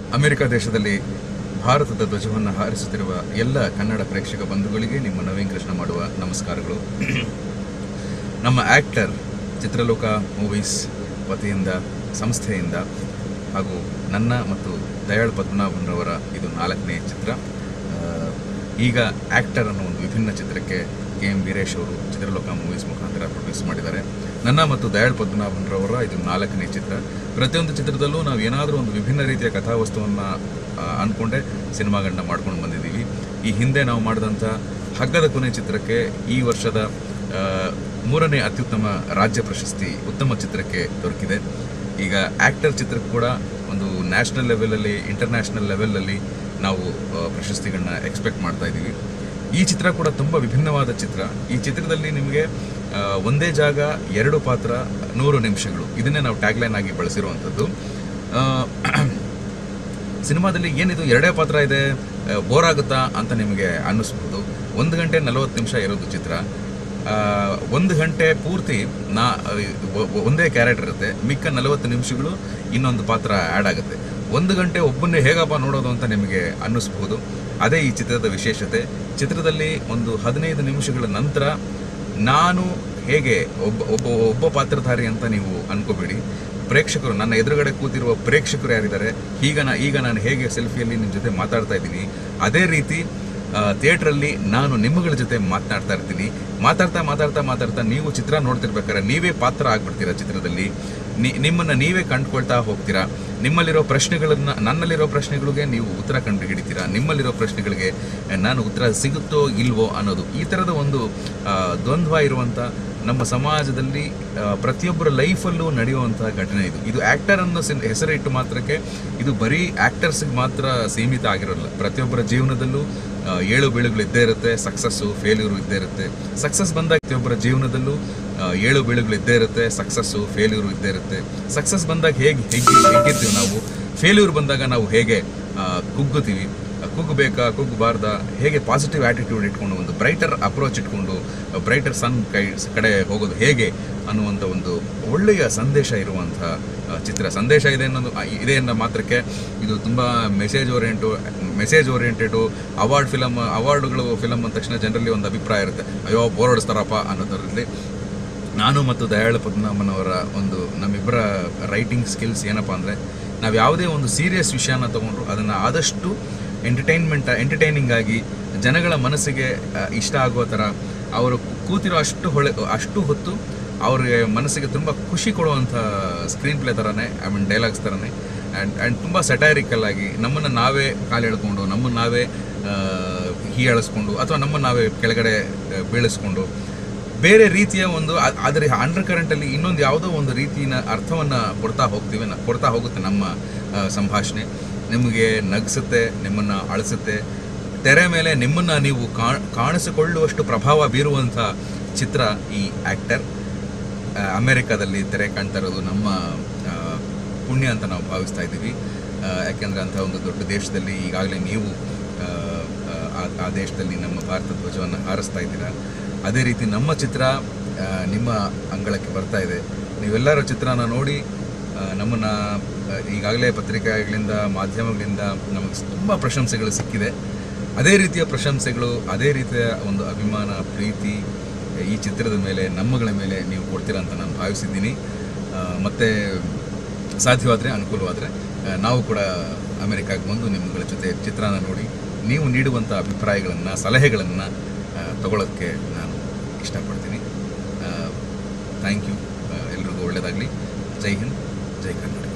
America ದೇಶದಲ್ಲಿ ಭಾರತದ ಧ್ವಜವನ್ನು ಹಾರಿಸುತ್ತಿರುವ ಎಲ್ಲ ಕನ್ನಡ ಪ್ರೇಕ್ಷಕ ಬಂಧುಗಳಿಗೆ ನಿಮ್ಮ ನವೀನ್ ಕೃಷ್ಣ ಮಾಡುವ ನಮಸ್ಕಾರಗಳು ನಮ್ಮ ಆ್ಯಕ್ಟರ್ ಚಿತ್ರಲೋಕ ಮೂವೀಸ್ ವತಿಯಿಂದ ಸಂಸ್ಥೆಯಿಂದ ಹಾಗೂ ನನ್ನ ಮತ್ತು ದಯಾಳ್ ಪದ್ಮನಾಭನ್ರವರ ಇದು ನಾಲ್ಕನೇ ಚಿತ್ರ ಆ, ಈಗ ಆ್ಯಕ್ಟರ್ ಅನ್ನೋ ಒಂದು ವಿಭಿನ್ನ ಚಿತ್ರಕ್ಕೆ ಕೆ ಎಂ ವೀರೇಶ್ ಅವರು ಚಿತ್ರಲೋಕ ಮೂವೀಸ್ ಮುಖಾಂತರ ಪ್ರೊಡ್ಯೂಸ್ ಮಾಡಿದ್ದಾರೆ ನನ್ನ ಮತ್ತು ದಯಾಳ್ ಪದ್ಮನಾಭನ್ರವರ ಇದು ನಾಲ್ಕನೇ ಚಿತ್ರ ಪ್ರತಿಯೊಂದು ಚಿತ್ರದಲ್ಲೂ ನಾವು ಏನಾದರೂ ಒಂದು ವಿಭಿನ್ನ ರೀತಿಯ ಕಥಾವಸ್ತುವನ್ನು ಅಂದ್ಕೊಂಡೆ ಸಿನಿಮಾಗಳನ್ನ ಮಾಡ್ಕೊಂಡು ಬಂದಿದ್ದೀವಿ ಈ ಹಿಂದೆ ನಾವು ಮಾಡಿದಂಥ ಹಗ್ಗದ ಕೊನೆ ಚಿತ್ರಕ್ಕೆ ಈ ವರ್ಷದ ಆ, ಮೂರನೇ ಅತ್ಯುತ್ತಮ ರಾಜ್ಯ ಪ್ರಶಸ್ತಿ ಉತ್ತಮ ಚಿತ್ರಕ್ಕೆ ದೊರಕಿದೆ ಈಗ ಆ್ಯಕ್ಟರ್ ಚಿತ್ರಕ್ಕೆ ಕೂಡ ಒಂದು ನ್ಯಾಷನಲ್ ಲೆವೆಲಲ್ಲಿ ಇಂಟರ್ನ್ಯಾಷನಲ್ ಲೆವೆಲಲ್ಲಿ ನಾವು ಆ, ಪ್ರಶಸ್ತಿಗಳನ್ನ ಎಕ್ಸ್ಪೆಕ್ಟ್ ಮಾಡ್ತಾ ಇದ್ದೀವಿ ಈ ಚಿತ್ರ ಕೂಡ ತುಂಬ ವಿಭಿನ್ನವಾದ ಚಿತ್ರ ಈ ಚಿತ್ರದಲ್ಲಿ ನಿಮಗೆ ಆ, ಒಂದೇ ಜಾಗ ಎರಡು ಪಾತ್ರ ನೂರು ನಿಮಿಷಗಳು ಇದನ್ನೇ ನಾವು ಟ್ಯಾಗ್ಲೈನ್ ಆಗಿ ಬಳಸಿರುವಂಥದ್ದು ಆ, ಸಿನಿಮಾದಲ್ಲಿ ಏನಿದು ಎರಡೇ ಪಾತ್ರ ಇದೆ ಬೋರ್ ಆಗುತ್ತಾ ಅಂತ ನಿಮಗೆ ಅನ್ನಿಸ್ಬೋದು ಒಂದು ಗಂಟೆ ನಲವತ್ತು ನಿಮಿಷ ಇರೋದು ಚಿತ್ರ ಆ, ಒಂದು ಗಂಟೆ ಪೂರ್ತಿ ನಾ ಒ- ಒ- ಒಂದೇ ಕ್ಯಾರೆಕ್ಟರ್ ಇರುತ್ತೆ ಮಿಕ್ಕ ನಲವತ್ತು ನಿಮಿಷಗಳು ಇನ್ನೊಂದು ಪಾತ್ರ ಆ್ಯಡ್ ಆಗುತ್ತೆ ಒಂದು ಗಂಟೆ ಒಬ್ಬನ್ನೇ ಹೇಗಪ್ಪ ನೋಡೋದು ಅಂತ ನಿಮಗೆ ಅನ್ನಿಸ್ಬೋದು ಅದೇ ಈ ಚಿತ್ರದ ವಿಶೇಷತೆ ಚಿತ್ರದಲ್ಲಿ ಒಂದು ಹದಿನೈದು ನಿಮಿಷಗಳ ನಂತರ ನಾನು ಹೇಗೆ ಒಬ್ಬ ಒಬ್ಬ ಒಬ್ಬ ಪಾತ್ರಧಾರಿ ಅಂತ ನೀವು ಅನ್ಕೋಬೇಡಿ ಪ್ರೇಕ್ಷಕರು ನನ್ನ ಎದುರುಗಡೆ ಕೂತಿರುವ ಪ್ರೇಕ್ಷಕರು ಯಾರಿದ್ದಾರೆ ಈಗ ನಾ ಈಗ ನಾನು ಹೇಗೆ ಸೆಲ್ಫಿಯಲ್ಲಿ ನಿಮ್ಮ ಜೊತೆ ಮಾತಾಡ್ತಾ ಇದ್ದೀನಿ ಅದೇ ರೀತಿ ಥಿಯೇಟ್ರಲ್ಲಿ ನಾನು ನಿಮ್ಮಗಳ ಜೊತೆ ಮಾತನಾಡ್ತಾ ಇರ್ತೀನಿ ಮಾತಾಡ್ತಾ ಮಾತಾಡ್ತಾ ಮಾತಾಡ್ತಾ ನೀವು ಚಿತ್ರ ನೋಡ್ತಿರ್ಬೇಕಾದ್ರೆ ನೀವೇ ಪಾತ್ರ ಆಗ್ಬಿಡ್ತೀರಾ ಚಿತ್ರದಲ್ಲಿ ನಿ ನಿಮ್ಮನ್ನು ನೀವೇ ಕಂಡುಕೊಳ್ತಾ ಹೋಗ್ತೀರಾ ನಿಮ್ಮಲ್ಲಿರೋ ಪ್ರಶ್ನೆಗಳನ್ನ ನನ್ನಲ್ಲಿರೋ ಪ್ರಶ್ನೆಗಳಿಗೆ ನೀವು ಉತ್ತರ ಕಂಡು ಹಿಡಿತೀರಾ ನಿಮ್ಮಲ್ಲಿರೋ ಪ್ರಶ್ನೆಗಳಿಗೆ ನಾನು ಉತ್ತರ ಸಿಗುತ್ತೋ ಇಲ್ವೋ ಅನ್ನೋದು ಈ ಥರದ ಒಂದು ಆ, ದ್ವಂದ್ವ ಇರುವಂಥ ನಮ್ಮ ಸಮಾಜದಲ್ಲಿ ಆ, ಪ್ರತಿಯೊಬ್ಬರ ಲೈಫಲ್ಲೂ ನಡೆಯುವಂತಹ ಘಟನೆ ಇದು ಇದು ಆ್ಯಕ್ಟರ್ ಅನ್ನೋ ಸಿನ್ ಹೆಸರಿಟ್ಟು ಮಾತ್ರಕ್ಕೆ ಇದು ಬರೀ ಆ್ಯಕ್ಟರ್ಸ್ಗೆ ಮಾತ್ರ ಸೀಮಿತ ಆಗಿರೋಲ್ಲ ಪ್ರತಿಯೊಬ್ಬರ ಜೀವನದಲ್ಲೂ ಆ, ಏಳು ಬೀಳುಗಳು ಇದ್ದೇ ಇರುತ್ತೆ ಸಕ್ಸಸ್ಸು ಫೇಲ್ಯೂರು ಇದ್ದೇ ಇರುತ್ತೆ ಸಕ್ಸಸ್ ಬಂದಾಗ ಪ್ರತಿಯೊಬ್ಬರ ಜೀವನದಲ್ಲೂ ಆ, ಏಳು ಬೀಳುಗಳು ಇದ್ದೇ ಇರುತ್ತೆ ಸಕ್ಸಸ್ಸು ಫೇಲ್ಯೂರು ಇದ್ದೇ ಇರುತ್ತೆ ಸಕ್ಸಸ್ ಬಂದಾಗ ಹೇಗೆ ಹೇಗೆ ಹೇಗಿರ್ತೀವಿ ನಾವು ಫೇಲ್ಯೂರ್ ಬಂದಾಗ ನಾವು ಹೇಗೆ ಆ, ಕುಗ್ಗುತ್ತೀವಿ ಆ, ಕುಗ್ಗಬೇಕಾ ಕುಗ್ಗಬಾರ್ದ ಹೇಗೆ ಪಾಸಿಟಿವ್ ಆ್ಯಟಿಟ್ಯೂಡ್ ಇಟ್ಕೊಂಡು ಒಂದು ಬ್ರೈಟರ್ ಅಪ್ರೋಚ್ ಇಟ್ಕೊಂಡು ಬ್ರೈಟರ್ ಸನ್ ಕೈ ಕಡೆ ಹೋಗೋದು ಹೇಗೆ ಅನ್ನುವಂಥ ಒಂದು ಒಳ್ಳೆಯ ಸಂದೇಶ ಇರುವಂಥ ಆ, ಚಿತ್ರ ಸಂದೇಶ ಇದೆ ಅನ್ನೋದು ಆ, ಇದೆ ಅನ್ನೋ ಮಾತ್ರಕ್ಕೆ ಇದು ತುಂಬ message orient message oriented award film ಅವಾರ್ಡ್ಗಳು ಫಿಲಮ್ ಅಂದ ತಕ್ಷಣ ಜನರಲ್ಲಿ ಒಂದು ಅಭಿಪ್ರಾಯ ಇರುತ್ತೆ ಅಯ್ಯೋ ಬೋರ್ ಹೊಡಿಸ್ತಾರಪ್ಪ ಅನ್ನೋದರಲ್ಲಿ ನಾನು ಮತ್ತು ದಯಾಳ ಪದ್ಮನಾಭನವರ ಒಂದು ನಮ್ಮಿಬ್ಬರ ರೈಟಿಂಗ್ ಸ್ಕಿಲ್ಸ್ ಏನಪ್ಪ ಅಂದರೆ ನಾವು ಯಾವುದೇ ಒಂದು ಸೀರಿಯಸ್ ವಿಷಯನ ತಗೊಂಡ್ರು ಅದನ್ನು ಆದಷ್ಟು ಎಂಟರ್ಟೈನ್ಮೆಂಟ್ ಎಂಟರ್ಟೈನಿಂಗ್ ಆಗಿ ಜನಗಳ ಮನಸ್ಸಿಗೆ ಆ, ಇಷ್ಟ ಆಗೋ ಥರ ಅವರು ಕೂತಿರೋ ಅಷ್ಟು ಹೊಳೆ ಅಷ್ಟು ಹೊತ್ತು ಅವ್ರಿಗೆ ಮನಸ್ಸಿಗೆ ತುಂಬ ಖುಷಿ ಕೊಡುವಂಥ ಸ್ಕ್ರೀನ್ ಪ್ಲೇ ಥರನೇ ಐ ಮೀನ್ ಡೈಲಾಗ್ಸ್ ಥರನೇ ಆ್ಯಂಡ್ ಆ್ಯಂಡ್ ತುಂಬ ಸಟೈರಿಕಲ್ ಆಗಿ ನಮ್ಮನ್ನು ನಾವೇ ಕಾಲು ಎಳ್ಕೊಂಡು ನಮ್ಮನ್ನು ನಾವೇ ಆ, ಹೀಯಾಳಿಸ್ಕೊಂಡು ಅಥವಾ ನಮ್ಮನ್ನು ನಾವೇ ಕೆಳಗಡೆ ಆ, ಬೀಳಿಸ್ಕೊಂಡು ಬೇರೆ ರೀತಿಯ ಒಂದು ಅ- ಅದರ ಅಂಡರ್ ಕರೆಂಟಲ್ಲಿ ಇನ್ನೊಂದು ಯಾವುದೋ ಒಂದು ರೀತಿಯ ಅರ್ಥವನ್ನು ಕೊಡ್ತಾ ಹೋಗ್ತೀವಿ ನ- ಕೊಡ್ತಾ ಹೋಗುತ್ತೆ ನಮ್ಮ ಆ, ಸಂಭಾಷಣೆ ನಿಮಗೆ ನಗಿಸುತ್ತೆ ನಿಮ್ಮನ್ನು ಅಳಿಸುತ್ತೆ ತೆರೆ ಮೇಲೆ ನಿಮ್ಮನ್ನು ನೀವು ಕಾಣ್ ಕಾಣಿಸಿಕೊಳ್ಳುವಷ್ಟು ಪ್ರಭಾವ ಬೀರುವಂಥ ಚಿತ್ರ ಈ ಆ್ಯಕ್ಟರ್ ಅಮೆರಿಕಾದಲ್ಲಿ ತೆರೆ ಕಾಣ್ತಾ ಇರೋದು ನಮ್ಮ ಆ, ಪುಣ್ಯ ಅಂತ ನಾವು ಭಾವಿಸ್ತಾ ಇದ್ದೀವಿ ಆ, ಯಾಕೆಂದ್ರೆ ಅಂಥ ಒಂದು ದೊಡ್ಡ ದೇಶದಲ್ಲಿ ಈಗಾಗಲೇ ನೀವು ಆ, ಆ, ಆ ದೇಶದಲ್ಲಿ ನಮ್ಮ ಭಾರತ ಧ್ವಜವನ್ನು ಹಾರಿಸ್ತಾ ಇದ್ದೀರಾ ಅದೇ ರೀತಿ ನಮ್ಮ ಚಿತ್ರ ಆ, ನಿಮ್ಮ ಅಂಗಳಕ್ಕೆ ಬರ್ತಾ ಇದೆ ನೀವೆಲ್ಲರೂ ಚಿತ್ರನ ನೋಡಿ ನಮ್ಮನ್ನು ಈಗಾಗಲೇ ಪತ್ರಿಕೆಗಳಿಂದ ಮಾಧ್ಯಮಗಳಿಂದ ನಮಗೆ ತುಂಬ ಪ್ರಶಂಸೆಗಳು ಸಿಕ್ಕಿದೆ ಅದೇ ರೀತಿಯ ಪ್ರಶಂಸೆಗಳು ಅದೇ ರೀತಿಯ ಒಂದು ಅಭಿಮಾನ ಪ್ರೀತಿ ಈ ಚಿತ್ರದ ಮೇಲೆ ನಮ್ಮಗಳ ಮೇಲೆ ನೀವು ಕೊಡ್ತೀರಾ ಅಂತ ನಾನು ಭಾವಿಸಿದ್ದೀನಿ ಆ, ಮತ್ತೆ ಸಾಧ್ಯವಾದರೆ ಅನುಕೂಲವಾದರೆ ಆ, ನಾವು ಕೂಡ ಅಮೆರಿಕಾಗೆ ಬಂದು ನಿಮ್ಮಗಳ ಜೊತೆ ಚಿತ್ರನ ನೋಡಿ ನೀವು ನೀಡುವಂಥ ಅಭಿಪ್ರಾಯಗಳನ್ನು ಸಲಹೆಗಳನ್ನು ತಗೊಳ್ಳೋಕ್ಕೆ ನಾನು ಇಷ್ಟಪಡ್ತೀನಿ ಥ್ಯಾಂಕ್ ಯು ಎಲ್ರಿಗೂ ಒಳ್ಳೆಯದಾಗಲಿ ಜೈ ಹಿಂದ್ ಜೈ ಕನ್ನಡ